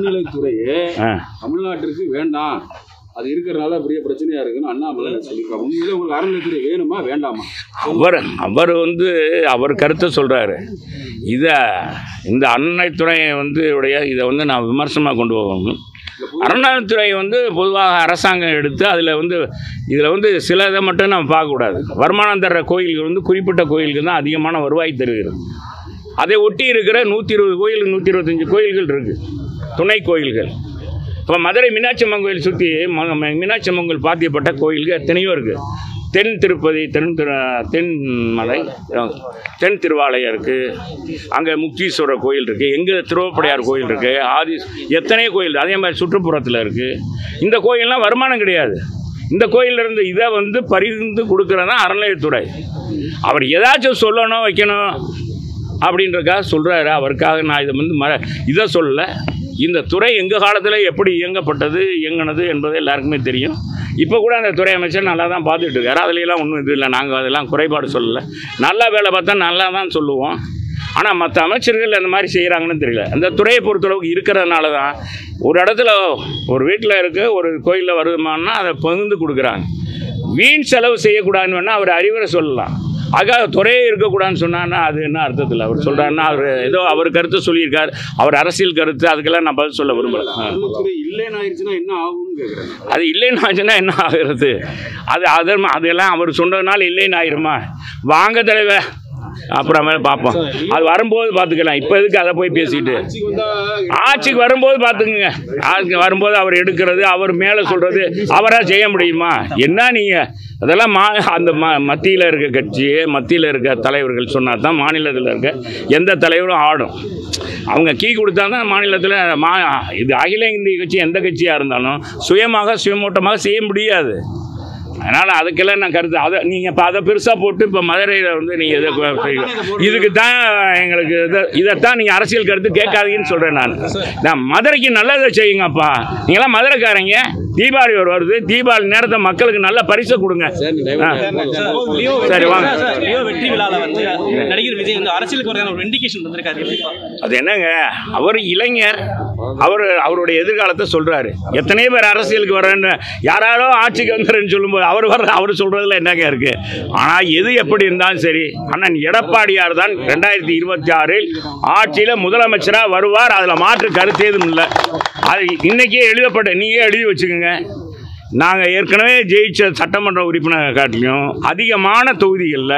அறநிலைத்துறையே ஆ. தமிழ்நாட்டிற்கு வேண்டாம் அது இருக்கிறனால பெரிய பிரச்சனையா இருக்குன்னு அண்ணாமலை சொல்லியிருக்காங்க உண்மையிலே உங்களுக்கு அறநிலைத்துறை வேணுமா வேண்டாமா அவர் அவர் வந்து அவர் கருத்தை சொல்கிறாரு இதை இந்த அறநிலைத்துறை வந்து உடைய இதை வந்து நான் விமர்சனமாக கொண்டு போகணும் அறநிலைத்துறை வந்து பொதுவாக அரசாங்கம் எடுத்து அதில் வந்து இதில் வந்து சில இதை மட்டும் நம்ம பார்க்கக்கூடாது வருமானம் தர்ற கோயில்கள் வந்து குறிப்பிட்ட கோயிலுக்கு தான் அதிகமான வருவாய் தருகிறது அதை ஒட்டி இருக்கிற நூற்றி இருபது கோயில் நூற்றி இருபத்தஞ்சி கோயில்கள் இருக்குது துணை கோயில்கள் இப்போ மதுரை மீனாட்சி அம்மன் கோயில் சுற்றி மீனாட்சி அம்மன் கோயில் பாத்தியப்பட்ட கோயில்கள் எத்தனையோ இருக்குது தென் திருப்பதி தென் திரு தென்மலை அஹ், தென் திருவாலயம் இருக்குது அங்கே முக்தீஸ்வரர் கோயில் இருக்குது எங்கே திருவப்படையார் கோயில் இருக்குது ஆதி எத்தனையோ கோயில் அதே மாதிரி சுற்றுப்புறத்தில் இருக்குது இந்த கோயில்லாம் வருமானம் கிடையாது இந்த கோயில்ல இருந்து இதை வந்து பரிந்து கொடுக்குறது தான் அறநிலையத்துறை அவர் ஏதாச்சும் சொல்லணும் வைக்கணும் அப்படின்றக்காக சொல்கிறாரு அவருக்காக நான் இதை வந்து ம இதை சொல்லலை இந்த துறை எங்கள் காலத்தில் எப்படி இயங்கப்பட்டது இயங்கினது என்பது எல்லாருக்குமே தெரியும் இப்போ கூட அந்த துறை அமைச்சர் நல்லா தான் பார்த்துட்டு இருக்காரு அதுலலாம் ஒன்றும் இது இல்லை நாங்கள் அதெல்லாம் குறைபாடு சொல்லலை நல்லா வேலை பார்த்தா நல்லா தான் சொல்லுவோம் ஆனால் மற்ற அமைச்சர்கள் அந்த மாதிரி செய்கிறாங்கன்னு தெரியல அந்த துறையை பொறுத்தளவுக்கு இருக்கிறதுனால தான் ஒரு இடத்துல ஒரு வீட்டில் இருக்க ஒரு கோயிலில் வருமானா அதை பகிர்ந்து கொடுக்குறாங்க வீண் செலவு செய்யக்கூடாதுன்னு வேணால் அவர் அறிவுரை சொல்லலாம் அதுக்காக துறையே இருக்கக்கூடாதுன்னு சொன்னான்னா அது என்ன அர்த்தத்தில் அவர் சொல்கிறாருன்னா அவர் ஏதோ அவர் கருத்து சொல்லியிருக்கார் அவர் அரசியல் கருத்து அதுக்கெல்லாம் நான் பதில் சொல்ல விரும்பல ஆ. அறநிலைத்துறை இல்லைன்னு ஆயிடுச்சுன்னா என்ன ஆகும்னு கேட்குறேன் அது இல்லைன்னு ஆச்சுன்னா என்ன ஆகுறது அது அது அதெல்லாம் அவர் சொன்னதுனால இல்லைன்னு ஆயிருமா வாங்க தலைவர் அப்புறமேல பார்ப்போம் அது வரும்போது பார்த்துக்கலாம் இப்போ எதுக்கு அதை போய் பேசிட்டு ஆட்சிக்கு வந்தா ஆட்சிக்கு வரும்போது பார்த்துக்குங்க ஆட்சிக்கு வரும்போது அவர் எடுக்கிறது அவர் மேலே சொல்கிறது அவராக செய்ய முடியுமா என்ன நீங்கள் அதெல்லாம் மா அந்த ம மத்தியில் இருக்க கட்சி மத்தியில் இருக்க தலைவர்கள் சொன்னால் தான் மாநிலத்தில் இருக்க எந்த தலைவரும் ஆடும் அவங்க கீ கொடுத்தா தான் மாநிலத்தில் மா இது அகில இந்திய கட்சி எந்த கட்சியாக இருந்தாலும் சுயமாக சுயமூட்டமாக செய்ய முடியாது அதனால் அதுக்கெல்லாம் நான் கருத்து அதை நீங்கள் இப்போ அதை பெருசாக போட்டு இப்போ மதுரையில் வந்து நீங்கள் இதை இதுக்கு தான் எங்களுக்கு இதை இதைத்தான் நீங்கள் அரசியல் கருத்து கேட்காதீங்கன்னு சொல்கிறேன் நான் நான் மதுரைக்கு நல்லதை செய்யுங்கப்பா நீங்களாம் மதுரைக்காரங்க தீபாவளி ஒரு வருது தீபாவளி நேரத்தை மக்களுக்கு நல்ல பரிசை கொடுங்க ஆ. லியோ சரி, வாங்க. சார், லியோ வெற்றி விழால வந்து நடிகர் விஜய் வந்து அரசியலுக்கு வரதான ஒரு இண்டிகேஷன் வந்திருக்காரு எப்படிப்பா அது என்னங்க அவர் இளைஞர் அவர் அவருடைய எதிர்காலத்தை சொல்கிறாரு எத்தனையோ பேர் அரசியலுக்கு வரேன்னு யாராரோ ஆட்சிக்கு வந்துடுறேன்னு சொல்லும்போது அவர் வர்ற அவர் சொல்கிறதுல என்னங்க இருக்குது ஆனால் எது எப்படி இருந்தாலும் சரி அண்ணன் எடப்பாடியார் தான் ரெண்டாயிரத்தி இருபத்தி ஆறில் ஆட்சியில் முதலமைச்சராக வருவார் அதில் மாற்று கருத்து ஏதும் இல்லை அது இன்றைக்கே எழுதப்பட்ட நீங்கள் எழுதி வச்சுக்கோங்க நாங்கள் ஏற்கனவே ஜெயிச்ச சட்டமன்ற உறுப்பினர் காட்டிலும் அதிகமான தொகுதிகளில்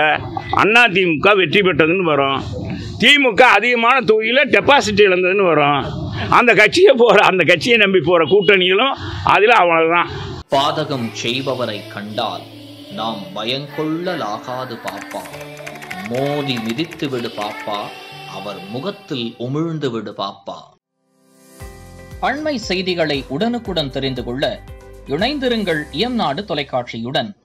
அதிமுக வெற்றி பெற்றதுன்னு வரும் திமுக அதிகமான தொகுதியில் டெபாசிட் இழந்ததுன்னு வரும் அந்த கட்சியை போகிற அந்த கட்சியை நம்பி போகிற கூட்டணிகளும் அதில் அவ்வளோதான் பாதகம் செய்பவரை கண்டால் நாம் பயங்கொள்ளலாகாது பாப்பா மோதி மிதித்து விடு பாப்பா அவர் முகத்தில் உமிழ்ந்து விடு பாப்பா அண்மை செய்திகளை உடனுக்குடன் தெரிந்து கொள்ள இணைந்திருங்கள் இயம்நாடு தொலைக்காட்சியுடன்